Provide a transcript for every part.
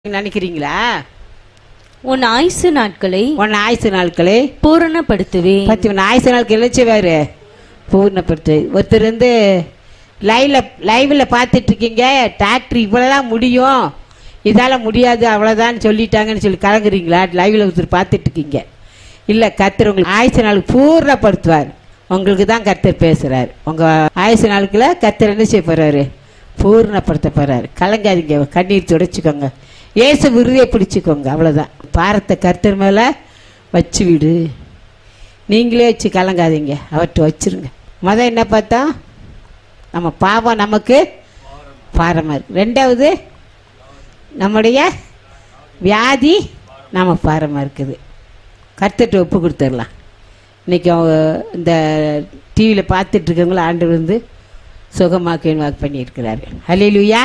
நினைக்கிறீங்களா உன் ஆயுசு நாட்களை உன் ஆயுசு நாட்களே பூரணப்படுத்துவேன் பத்து உன் ஆயுசு நாட்கள் எழுச்சிவாரு பூர்ணப்படுத்து ஒருத்தர் வந்து லைவ்ல லைவ்ல பார்த்துட்டு இருக்கீங்க டாக்டர் இவ்வளோதான் முடியும் இதால முடியாது அவ்வளோதான் சொல்லிட்டாங்கன்னு சொல்லி கலங்குறீங்களா லைவ்ல ஒருத்தர் பார்த்துட்டு இருக்கீங்க இல்லை கர்த்தர் உங்களுக்கு ஆயுசு நாளுக்கு பூர்ணப்படுத்துவார் உங்களுக்கு தான் கர்த்தர் பேசுறார் உங்க ஆயுசு நாளுக்குள்ள கர்த்தர் என்ன செய்ய போறாரு பூர்ணப்படுத்த போறாரு கலங்காதீங்க கண்ணீர் துடைச்சிக்கோங்க ஏசு விருதியை பிடிச்சிக்கோங்க அவ்வளோதான் பாரத்தை கர்த்தர் மேலே வச்சு விடு நீங்களே வச்சு கலங்காதீங்க அவர்கிட்ட வச்சிருங்க மொதல் என்ன பார்த்தா நம்ம பாவம் நமக்கு பாரமாக இருக்கு ரெண்டாவது நம்முடைய வியாதி நம்ம பாரமாக இருக்குது கர்த்தர்கிட்ட ஒப்பு கொடுத்துடலாம் இன்றைக்கி அவங்க இந்த டிவியில் பார்த்துட்டு இருக்கவங்கள ஆண்டவர் வந்து சுகமாக்குன்னு வாக்கு பண்ணியிருக்கிறாரு ஹலிலுயா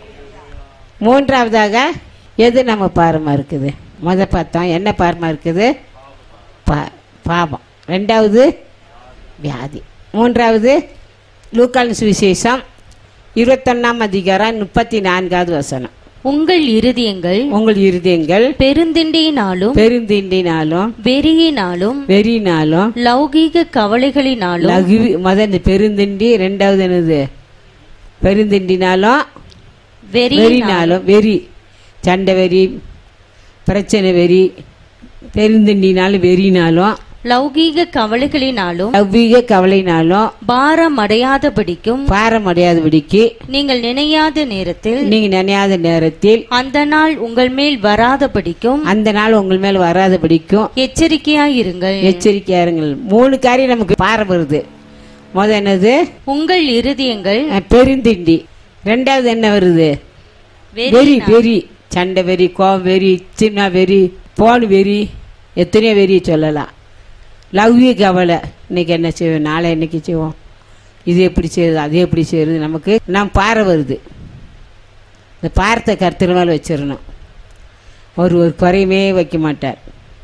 மூன்றாவதாக எது நம்ம பாரமாக இருக்குது முத பார்த்தோம் என்ன பாரமாக இருக்குது பா பாவம் ரெண்டாவது வியாதி மூன்றாவது லூக்கான் சுவிசேஷம் இருபத்தொன்னாம் அதிகாரம் முப்பத்தி நான்காவது வசனம் உங்கள் இருதயங்கள் உங்கள் இருதயங்கள் பெருந்திண்டியினாலும் பெருந்திண்டினாலும் வெறியினாலும் வெறினாலும் லௌகீக கவலைகளினாலும் லகு முத இந்த பெருந்திண்டி ரெண்டாவது என்னது பெருந்திண்டினாலும் வெறியினாலும் வெறினாலும் வெறி சண்டை வெறி பிரச்சனை வெறி பெருந்திண்டினாலும் வெறினாலும் லௌகீக கவலைகளினாலும் அவ்வீக கவலைனாலும் பாரம் அடையாதபடிக்கும் பாரம் அடையாதபடிக்கு நீங்கள் நினையாத நேரத்தில் நீங்க நினையாத நேரத்தில் அந்த நாள் உங்கள் மேல் வராதபடிக்கும் அந்த நாள் உங்கள் மேல் வராதபடிக்கும் எச்சரிக்கையாயிருங்கள் எச்சரிக்கையா இருங்கள் மூணு காரியம் நமக்கு பாரம் வருது முத என்னது உங்கள் இருதயங்கள் அஹ், பெருந்திண்டி ரெண்டாவது என்ன வருது வெறி வெறி சண்டை வெறி கோவம் வெறி சின்ன வெறி போன் வெறி எத்தனையோ வெறி சொல்லலாம் லவ்விய கவலை இன்னைக்கு என்ன செய்வோம் நாளை இன்னைக்கு செய்வோம் இது எப்படி செய்யுது அது எப்படி செய்யுது நமக்கு நாம் பாறை வருது இந்த பாரத்தை கருத்தில் மேலே வச்சிடணும் ஒரு ஒரு குறையுமே வைக்க மாட்டார்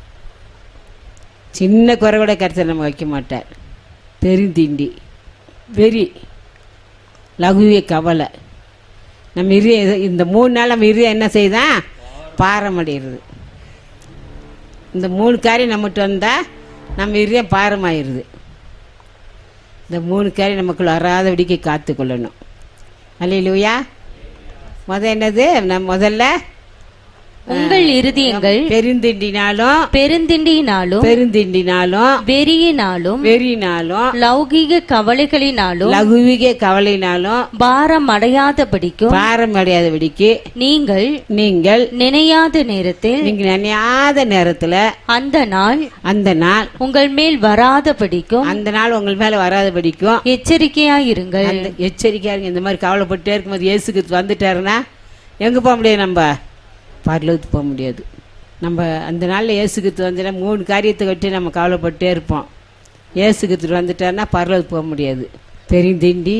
சின்ன குறை கூட கருத்தில் நம்ம வைக்க மாட்டார் பெருந்திண்டி வெறி லகுவிய கவலை நம்ம இரு இந்த மூணு நாள் நம்ம இரு என்ன செய்தான் பாரமடைகிறது இந்த மூணு காரியம் நம்மகிட்ட வந்தால் நம்ம இருதயம் பாரமாயிருது இந்த மூணு காரியம் நமக்குள்ள வராதபடிக்கு காத்து கொள்ளணும் அல்லையிலூயா முத என்னது நம்ம முதல்ல உங்கள் இருதயங்கள் பெருந்திண்டினாலும் பெருந்திண்டியினாலும் பெருந்திண்டினாலும் வெறியினாலும் வெறினாலும் லௌகீக கவலைகளினாலும் லகுவிக கவலைனாலும் பாரம் அடையாதபடிக்கும் பாரம் அடையாதபடிக்கு நீங்கள் நீங்கள் நினையாத நேரத்தில் நீங்க நினையாத நேரத்துல அந்த நாள் அந்த நாள் உங்கள் மேல் வராதபடிக்கும் அந்த நாள் உங்கள் மேல வராதபடிக்கும் எச்சரிக்கையாயிருங்கள் அந்த எச்சரிக்கையா இருங்க இந்த மாதிரி கவலைப்பட்டே இருக்கும்போது இயேசுக்கு வந்துட்டாருன்னா எங்க போக முடியாது நம்ம பரலோகத்துக்கு போக முடியாது நம்ம அந்த நாளில் இயேசுக்கு வந்துட்டா மூணு காரியத்தை கட்டி நம்ம கவலைப்பட்டே இருப்போம் இயேசுக்கு வந்துட்டாருன்னா பரலோகத்துக்கு போக முடியாது பெருந்திண்டி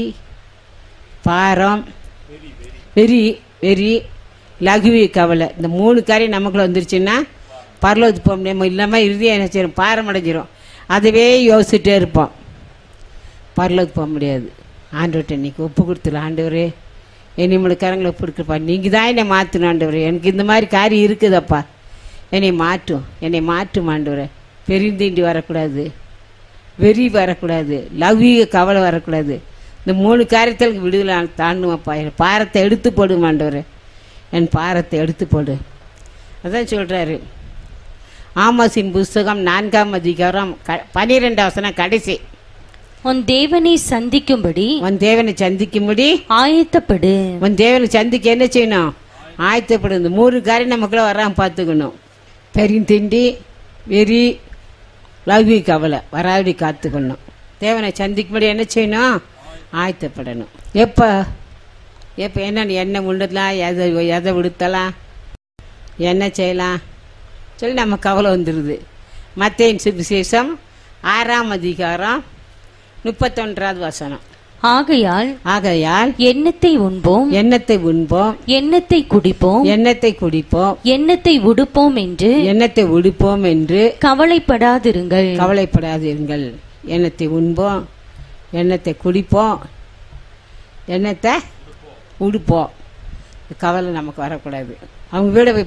பாரம் வெறி வெறி லகுவி கவலை இந்த மூணு காரியம் நமக்குள்ள வந்துருச்சுன்னா பரலோகத்துக்கு போக முடியாமல் இல்லாமல் இறுதியாக என்ன செய்யும் பாரம் அடைஞ்சிரும் அதுவே யோசிச்சுட்டே இருப்போம் பரலோகத்துக்கு போக முடியாது ஆண்டவர்கிட்ட இன்னைக்கு ஒப்பு கொடுத்துரு ஆண்டவரே என்னை நம்மளோட கரங்களை ஒப்பு கொடுக்குறப்பா நீங்கள் தான் என்னை மாற்றணும் ஆண்டவரே எனக்கு இந்த மாதிரி காரியம் இருக்குதப்பா என்னை மாற்றும் என்னை மாற்றும் ஆண்டவரே பெருந்தீண்டி வரக்கூடாது வெறி வரக்கூடாது லௌகீக கவலை வரக்கூடாது இந்த மூணு காரியத்தில் விடுதலை தாண்டுவாப்பா என் பாரத்தை எடுத்து போடு ஆண்டவரே என் பாரத்தை எடுத்து போடு அதான் சொல்கிறாரு ஆமாசின் புஸ்தகம் நான்காம் அதிகாரம் க பனிரெண்டாம் வசனம் கடைசி உன் தேவனை சந்திக்கும்படி உன் தேவனை சந்திக்கும்படி ஆயத்தப்படு உன் தேவனை சந்திக்க என்ன செய்யணும் ஆயத்தப்படும் இந்த மூணு காரியம் நமக்குள்ள வராம பார்த்துக்கணும் பெருந்திண்டி வெறி லவ்வி கவலை வராபடி காத்துக்கணும் தேவனை சந்திக்கும்படி என்ன செய்யணும் ஆயத்தப்படணும் எப்போ எப்போ என்ன என்ன உண்டலாம் எதை எதை விடுத்தலாம் என்ன செய்யலாம் சொல்லி நம்ம கவலை வந்துடுது மத்தேன் சுவிசேஷம் ஆறாம் அதிகாரம் முப்பத்தொன்றாவது வசனம் ஆகையால் ஆகையால் எண்ணத்தை உண்போம் எண்ணத்தை உண்போம் எண்ணத்தை குடிப்போம் எண்ணத்தை குடிப்போம் எண்ணத்தை உடுப்போம் என்று எண்ணத்தை உடுப்போம் என்று கவலைப்படாதிருங்கள் கவலைப்படாதீர்கள் எண்ணத்தை உண்போம் எண்ணத்தை குடிப்போம் எண்ணத்தை உடுப்போம் கவலை நமக்கு வரக்கூடாது அவங்க வீட போய்